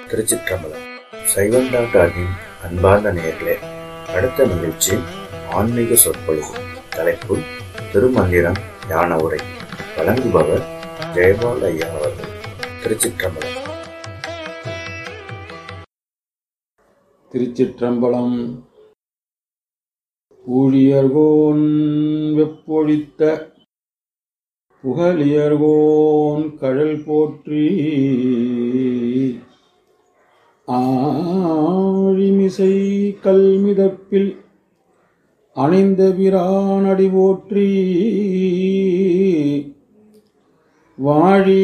திருச்சிற்றம்பலம் சைவம் டாக்டரின் அன்பார்ந்த நேயர்களே அடுத்த நிகழ்ச்சி ஆன்மீக சொற்பொழிவு தலைப்பு திருமந்திரம் ஞான உரை வழங்குபவர் ஜெயபால் ஐயா அவர்கள் திருச்சிற்றம்பலம் திருச்சிற்றம்பலம் ஊழியர்கோன் வெப்பொழித்த புகழியர்கோன் கழல் போற்றி ஆழிமிசை கல்மிதப்பில் அணைந்த பிரானடி போற்றி வாழி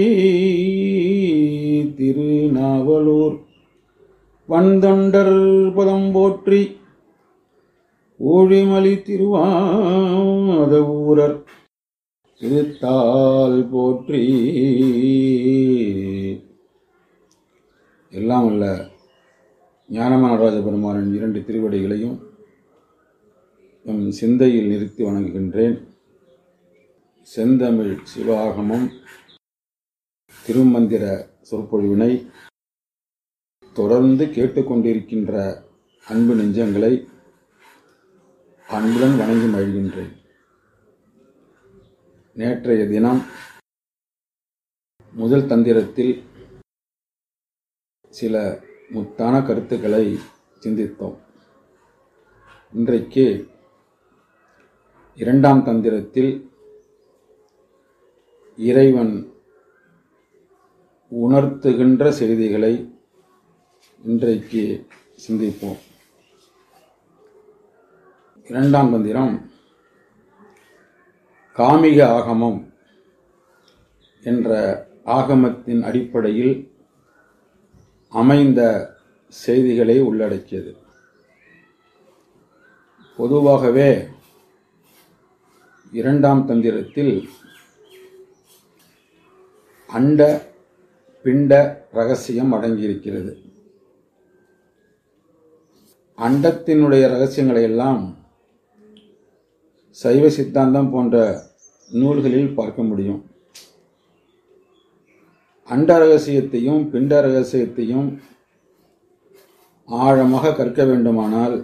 திருநாவலூர் வந்தொண்டர் பதம் போற்றி ஊழிமலி திருவாத ஊரர் திருத்தால் போற்றி எல்லாம் அல்ல ஞானமான நடராஜ பெருமானின் இரண்டு திருவடிகளையும் எம் சிந்தையில் நிறுத்தி வணங்குகின்றேன் செந்தமிழ் சிவாகமம் திருமந்திர சொற்பொழிவினை தொடர்ந்து கேட்டுக்கொண்டிருக்கின்ற அன்பு நெஞ்சங்களை அன்புடன் வணங்கி மகிழ்கின்றேன் நேற்றைய தினம் முதல் தந்திரத்தில் சில முத்தான கருத்துக்களை சிந்தித்தோம் இன்றைக்கு இரண்டாம் தந்திரத்தில் இறைவன் உணர்த்துகின்ற செய்திகளை இன்றைக்கு சிந்திப்போம் இரண்டாம் தந்திரம் காமிக ஆகமம் என்ற ஆகமத்தின் அடிப்படையில் அமைந்த செய்திகளை உள்ளடக்கியது பொதுவாகவே இரண்டாம் தந்திரத்தில் அண்ட பிண்ட ரகசியம் அடங்கியிருக்கிறது அண்டத்தினுடைய ரகசியங்களை எல்லாம் சைவ சித்தாந்தம் போன்ற நூல்களில் பார்க்க முடியும் அண்ட ரகசியத்தையும் பிண்ட ரகசியத்தையும் ஆழமாக கற்க வேண்டுமானால்